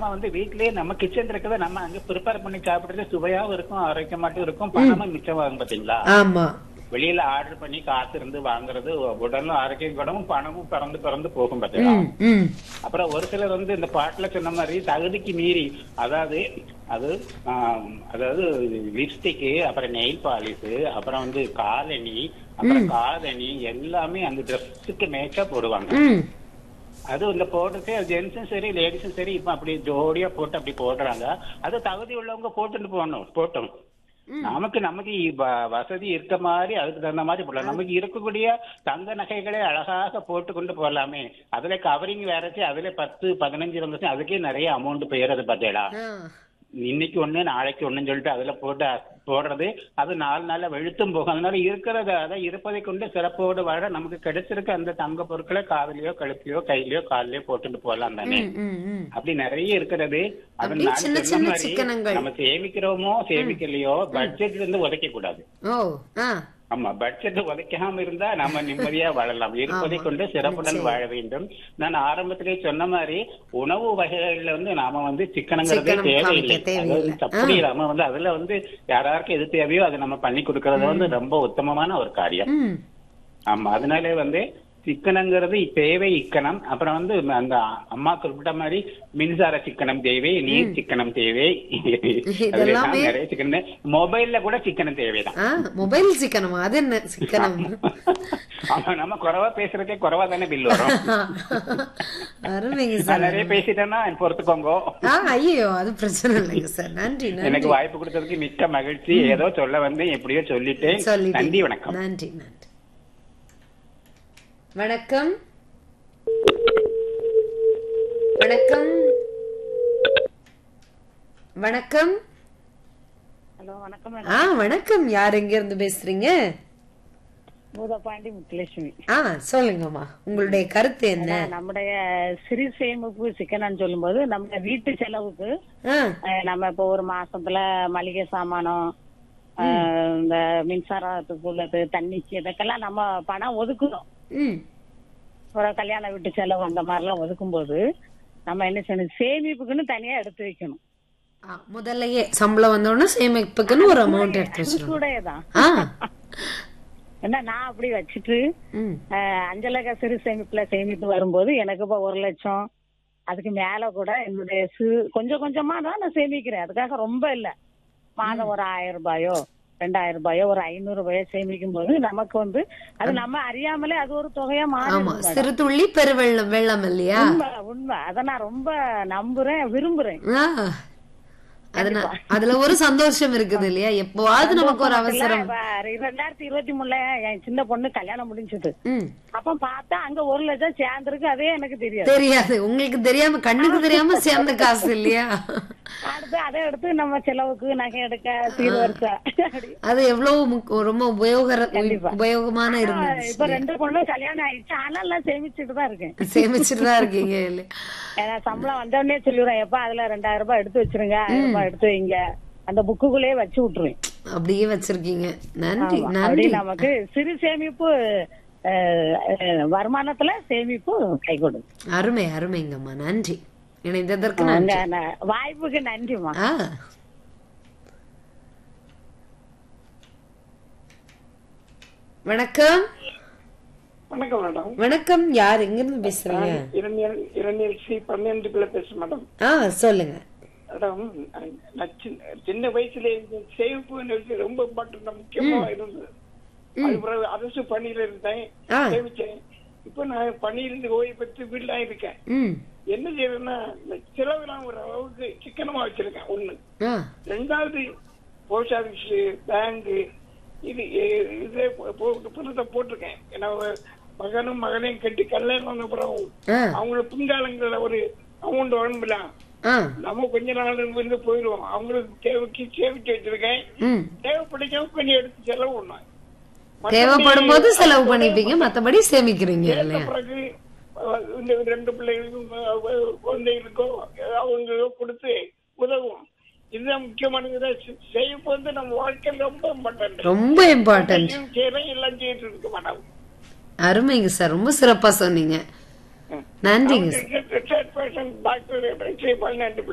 நாம வந்து வீட்லயே நம்ம கிச்சன் இருக்கிறத நம்ம அங்க ப்ரிப்பேர் பண்ணி சாப்பிடுறது சுவையாவும் இருக்கும் ஆரோக்கியமாட்டும் இருக்கும் பணமும் மிச்சமாகும் பாத்தீங்களா ஆமா வெளியில ஆர்டர் பண்ணி காசு இருந்து வாங்குறது உடலும் ஆரோக்கியம் கூடவும் பணமும் பிறந்து பிறந்து போகும் பாத்தீங்களா ம் ம் அப்புறம் ஒரு சிலர் வந்து இந்த பாட்டுல சொன்ன மாதிரி தகுதிக்கு மீறி அதாவது அது ஆம், அதாவது லிப்ஸ்டிக் அப்புறம் நெயில் பாலிஷ் அப்புறம் வந்து காலணி அப்புறம் காதணி எல்லாமே அந்த ட்ரெஸ்ஸுக்கு மேக்கப் போடுவாங்க ம் அது இந்த போடுறதே ஜென்ஸும் சரி லேடிஸும் சரி இப்ப அப்படி ஜோடியா போட்டு அப்படி போடுறாங்க அது தகுதி உள்ளவங்க போட்டுட்டு போகணும் போட்டோம் நமக்கு நமக்கு வ- வசதி இருக்க மாதிரி அதுக்கு தகுந்த மாதிரி போடலாம் நமக்கு இருக்கக்கூடிய தங்க நகைகளை அழகாக போட்டு கொண்டு போகலாமே அதுல கவரிங் வேறச்சு அதுல பத்து பதினஞ்சு இருந்துச்சு அதுக்கே நிறைய அமௌண்ட் போயிடுறது பார்த்தேடா ஆ. இன்னைக்கு ஒண்ணு நாளைக்கு ஒண்ணுன்னு சொல்லிட்டு அதுல போட்டு அ- போடுறது அது நாலு நாள்ல வெளுத்தும் போகும் அதனால இருக்கிறத அதை இருப்பதை கொண்டு சிறப்போடு வாழ நமக்கு கிடைச்சிருக்க அந்த தங்க பொருட்களை காதுலயோ கழுத்துலயோ கையிலயோ கால்லயோ போட்டுட்டு போகலாம் தானே ம், ம், ம். அப்படி நிறைய இருக்கிறது அது அப்படியே நான் சின்ன சொன்ன சின்ன மாதிரி சிக்கனங்கள். நம்ம சேமிக்கிறோமோ சேமிக்கலையோ பட்ஜெட்ல இருந்து உதைக்க கூடாது ஓ ஆ ஆமா பட்ஜெட் உதைக்காம இருந்தா நம்ம நிம்மதியா வாழலாம் இருப்பதை ஆமா. கொண்டு சிறப்புடன் நிச்சயம். வாழ வேண்டும் நான் ஆரம்பத்திலே சொன்ன மாதிரி உணவு வகைகள்ல வந்து நாம வந்து சிக்கனங்கிறதே சிக்கனம் தேவையில்லை காமிக்க தேவையில்லை. அதாவது தப்பு நம்ம வந்து அதுல வந்து யாராருக்கு எது தேவையோ அதை நம்ம பண்ணி கொடுக்கறது வந்து ரொம்ப உத்தமமான ஒரு காரியம் ம் ஆமா அதனாலே வந்து சிக்கனங்கிறது தேவை இக்கணம் அப்புறம் வந்து அந்த அம்மா குறிப்பிட்ட மாதிரி மின்சார சிக்கனம் தேவை நீர் சிக்கனம் தேவை அதுல இதெல்லாமே- எல்லாம் நிறைய சிக்கனம் மொபைல்ல கூட சிக்கனம் தேவைதான் ஆ மொபைல் சிக்கனமா அது என்ன சிக்கனம் ஆமா நம்ம குறைவா பேசுறதே குறைவா தானே பில் வரும் அருமைங்க நான் சார் நிறைய பேசிட்டேன்னா பொறுத்துக்கோங்க ஆ ஐயோ அது பிரச்சனை இல்லைங்க சார் நன்றி எனக்கு நன்றி வாய்ப்பு கொடுத்ததுக்கு மிக்க மகிழ்ச்சி ஏதோ சொல்ல வந்து எப்படியோ சொல்லிட்டேன் சொல்லிட்டீங்க. நன்றி வணக்கம் நன்றி நன்றி வணக்கம் வணக்கம் வணக்கம் ஹலோ வணக்கம் ஆ வணக்கம் யார் எங்க இருந்து பேசுறீங்க பூதப்பாண்டி முத்துலட்சுமி ஆ சொல்லுங்கம்மா உங்களுடைய கருத்து என்ன அதான் நம்முடைய சிறு சேமிப்பு சிக்கனம்னு சொல்லும்போது நம்ம வீட்டு செலவுக்கு ஆ அஹ், நம்ம இப்போ ஒரு மாசத்துல மளிகை சாமானம் அஹ், இந்த மின்சாரத்துக்கு உள்ளது தண்ணிக்கு இதுக்கெல்லாம் நம்ம பணம் ஒதுக்குறோம் ம் ஒரு கல்யாண வீட்டு செலவு அந்த மாதிரிலாம் ஒதுக்கும்போது நம்ம என்ன செய்யணும் சேமிப்புக்குன்னு தனியா எடுத்து வைக்கணும் ஆ, முதல்லயே சம்பளம் வந்தோடனே சேமிப்புக்குன்னு ஒரு அமௌண்ட் எடுத்து அது வச்சிருக்கோம் கூட தான் ஆ ஏன்னா நான் அப்படி வச்சுட்டு ம் அஹ், அஞ்சலக சிறு சேமிப்புல சேமிப்பு வரும்போது எனக்கு இப்ப ஒரு லட்சம் அதுக்கு மேல கூட என்னுடைய சிறு கொஞ்சம் கொஞ்சமா தான் நான் சேமிக்கிறேன் அதுக்காக ரொம்ப இல்ல மாதம் ஒரு ஆயிரம் ரூபாயோ ரெண்டாயிரம் ரூபாயோ ஒரு ஐநூறு ரூபாயோ சேமிக்கும் போது நமக்கு வந்து அது நம்ம அறியாமலே அது ஒரு தொகையா ஆமா மாறிடும் சிறு துள்ளி பெருவெள்ளம் வெள்ளம் இல்லையா உண்மை உண்மை அதை நான் ரொம்ப நம்புறேன் விரும்புறேன் ஆ. அதுனா அதுல ஒரு சந்தோஷம் இருக்குது இல்லையா எப்பவாவது நமக்கு ஒரு அவசரம் இப்ப ரெண்டாயிரத்தி இருபத்தி மூணுல என் சின்ன பொண்ணு கல்யாணம் முடிஞ்சது ம் அப்ப பார்த்தா அங்க ஒரு லட்சம் சேர்ந்திருக்கு அதே எனக்கு தெரியாது தெரியாது உங்களுக்கு தெரியாம கண்ணுக்கு தெரியாம சேர்ந்த காசு இல்லையா அடுத்து அதை எடுத்து நம்ம செலவுக்கு நகை எடுக்க சீர்வரிசை அப்படி. அது எவ்வளவு முக்க- ரொம்ப உபயோகர கண்டிப்பா. உபயோகமான ஆனா, இருந்துச்சு இப்ப ரெண்டு பொண்ணு கல்யாணம் ஆயிடுச்சு ஆனா எல்லாம் சேமிச்சுட்டு தான் இருக்கேன் சேமிச்சுட்டு தான் இருக்கீங்க இல்லையா ஏன்னா சம்பளம் வந்த உடனே சொல்லிடுறேன் எப்ப அதுல ரெண்டாயிரம் ரூபாய் எடுத்து வச்சிருங்க ஆயிரம் ரூபாய் எடுத்து வைங்க அந்த புக்குக்குள்ளேயே வச்சு விட்டுருவேன் அப்படியே வச்சிருக்கீங்க நன்றி ஆமா. நன்றி அப்படி நமக்கு சிறு சேமிப்பு அஹ், அஹ், வருமானத்துல சேமிப்பு கை கொடுக்கும் அருமை அருமைங்கம்மா நன்றி இணைந்ததற்கு உங்க நன்றி ந- வாய்ப்புக்கு நன்றிமா ஆ வணக்கம் வணக்கம் மேடம் வணக்கம் யார் எங்க இருந்து பேசுறீங்க இரண்டியல் இரண்டியல் சி பன்னெண்டுக்குள்ள பேசுறேன் மேடம் ஆ சொல்லுங்க மேடம் நான் சின்ன- சின்ன வயசுல இந்த சேமிப்பு ரொம்ப இம்பார்ட்டன்ட் முக்கியமா இருந்தது அது பிறகு அரசு பணியில இருந்தேன் ஆ. சேமிச்சேன் இப்ப நான் பணியிலிருந்து ஓய்வு பெற்று வீட்டுல இருக்கேன் ம் என்ன செய்யறேன்னா இந்த செலவுலாம் ஒரு அளவுக்கு சிக்கனமா வச்சிருக்கேன் ஒண்ணு ஆ ரெண்டாவது போஸ்ட் ஆபீஸ் பேங்க் இது எ- இதுல போ- போட்டு பணத்தை போட்டிருக்கேன் ஏன்னா ஒரு மகனும் மகனையும் கட்டி கல்யாணம் பண்ண பிறகு ஆ அவங்களுக்கு பின்காலங்கள்ல ஒரு அமௌண்ட் வேணும்ல ஆ நம்ம கொஞ்ச நாள் வந்து போயிடுவோம் அவங்களுக்கு தேவைக்கு சேமிச்சு வச்சிருக்கேன் ம் தேவைப்படிக்காம கொஞ்சம் எடுத்து செலவு பண்ணுவேன் தேவைப்படும் போது செலவு பண்ணிப்பீங்க மத்தபடி சேமிக்கிறீங்க இல்லையா பிறகு அஹ், இந்த ரெண்டு பிள்ளைகளுக்கும் அஹ், குழந்தைகளுக்கோ அவங்களுக்கோ கொடுத்து உதவும் இதுதான் முக்கியமானது சேமிப்பு வந்து நம்ம வாழ்க்கையில் ரொம்ப இம்பார்ட்டன்ட் ரொம்ப இம்பார்ட்டன்ட் செய்யறேன் எல்லாம் செய்யிட்டு இருக்க மாட்டாங்க அருமைங்க சார் ரொம்ப சிறப்பா சொன்னீங்க நன்றிங்க சார் ரிட்டையர்ட் பர்சன் டாக்டர் பன்னெண்டு